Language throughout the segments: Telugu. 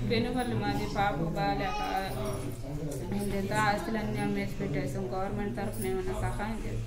పెనుపల్లి మాది పాపకు బాగాలేక ఎంత ఆస్తులన్నీ అమ్మేసి పెట్టేసాం గవర్నమెంట్ తరఫున ఏమైనా సహాయం చేస్తాం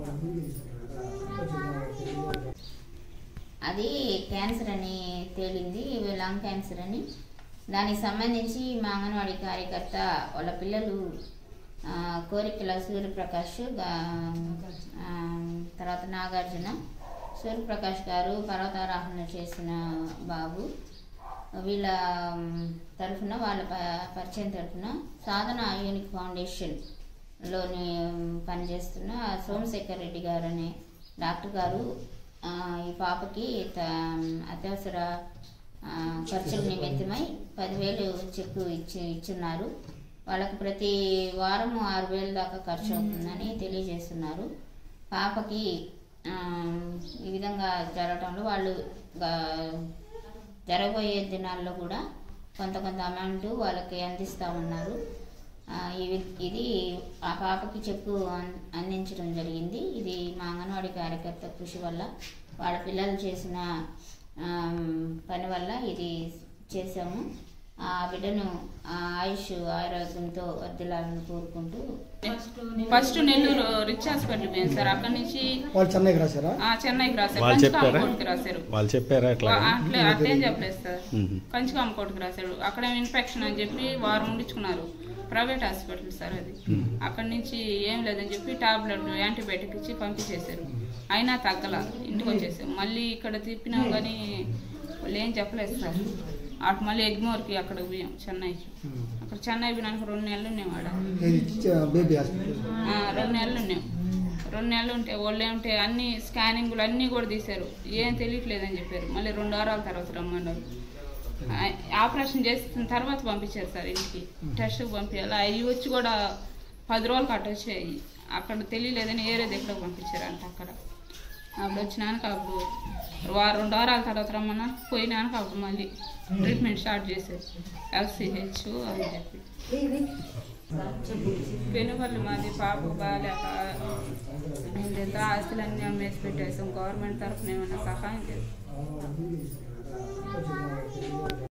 అది క్యాన్సర్ అని తేలింది లంగ్ క్యాన్సర్ అని దానికి సంబంధించి మా అంగన్వాడీ కార్యకర్త వాళ్ళ పిల్లలు ఆ, కోరికల సూర్యప్రకాష్ గా- ఆ, తర్వాత నాగార్జున సూర్యప్రకాష్ గారు పర్వతారోహణ చేసిన బాబు వీళ్ళ మ్, తరఫున వాళ్ళ ప- పరిచయం తరఫున సాధన యూనిక్ ఫౌండేషన్ లోని మ్, పనిచేస్తున్న సోమశేఖర్ రెడ్డి గారు అనే డాక్టర్ గారు ఆ, ఈ పాపకి త- అత్యవసర ఆ, ఖర్చుల నిమిత్తమై పదివేలు చెక్కు ఇచ్చి ఇచ్చున్నారు వాళ్ళకి ప్రతి వారం ఆరు వేలు దాకా ఖర్చు అవుతుందని తెలియజేస్తున్నారు పాపకి ఆ, ఈ విధంగా జరగటంలో వాళ్ళు గా- జరగబోయే దినాల్లో కూడా కొంత కొంత అమౌంట్ వాళ్ళకి అందిస్తూ ఉన్నారు ఆ, ఇవి- ఇది ఆ పాపకి చెక్కు అన్- అందించడం జరిగింది ఇది మా అంగన్వాడీ కార్యకర్త కృషి వల్ల వాళ్ళ పిల్లలు చేసిన ఆమ్, పని వల్ల ఇది చేసాము ఆ బిడ్డను ఆ ఆయుష్ ఆరోగ్యంతో వర్ధిల్లాలని కోరుకుంటూ ఫస్ట్ నెల్లూరు రిచ్ హాస్పిటల్ పోయింది సార్ అక్కడి నుంచి వాళ్ళు చెన్నైకి రాశారా ఆ, చెన్నైకి రాశారు వాళ్ళు చెప్పారా కంచికామకోటకి రాశారు వాళ్ళు చెప్పారా ఎట్లా వా- అట్లే అట్లేం చెప్పలేదు సార్ మ్మ్. కంచికామకోటకి రాశాడు అక్కడ ఇన్ఫెక్షన్ అని చెప్పి వారం ఉండించుకున్నారు ప్రైవేట్ హాస్పిటల్ సార్ అది మ్మ్. అక్కడి నుంచి ఏం లేదని చెప్పి టాబ్లెట్ యాంటీబయాటిక్ ఇచ్చి పంపించేశారు అయినా తగ్గల ఇంటికి వచ్చేసాం మళ్ళీ ఇక్కడ తిప్పినాం కానీ వాళ్ళు ఏం చెప్పలేదు సార్ అటు మళ్ళీ ఎగ్మోర్కి అక్కడ పోయాం చెన్నైకి అక్కడ చెన్నై పోయినాక రెండు నెలలు ఉన్నాం ఆడ ఇది చ- బేబీ హాస్పిటల్ ఆ, రెండు నెలలు ఉన్నాం రెండు నెలలు ఉంటే వాళ్ళు ఏమంటే అన్ని స్కానింగ్లు అన్నీ కూడా తీశారు ఏం తెలియట్లేదని చెప్పారు మళ్ళీ రెండు వారాల తర్వాత రమ్మన్నారు ఆ, ఆపరేషన్ చేసిన తర్వాత పంపించారు సార్ ఇంటికి టెస్ట్కి పంపించాలి అవి వచ్చి కూడా పది రోజులకు అటు వచ్చాయి అక్కడ తెలియలేదని ఏరే దగ్గర పంపించారంట అక్కడ అప్పుడు వచ్చినాక అప్పుడు వారం రెండు వారాల తర్వాత రమ్మన్నా పోయినాక అప్పుడు మళ్ళీ ట్రీట్మెంట్ స్టార్ట్ చేశారు ఎల్సిహెచ్ అని చెప్పి పెనుపల్లి మాది పాపకు బాగాలేక ఎంత ఆస్తులన్నీ అమ్మేసి పెట్టేసాం గవర్నమెంట్ తరఫున ఏమైనా సహాయం చేస్తాం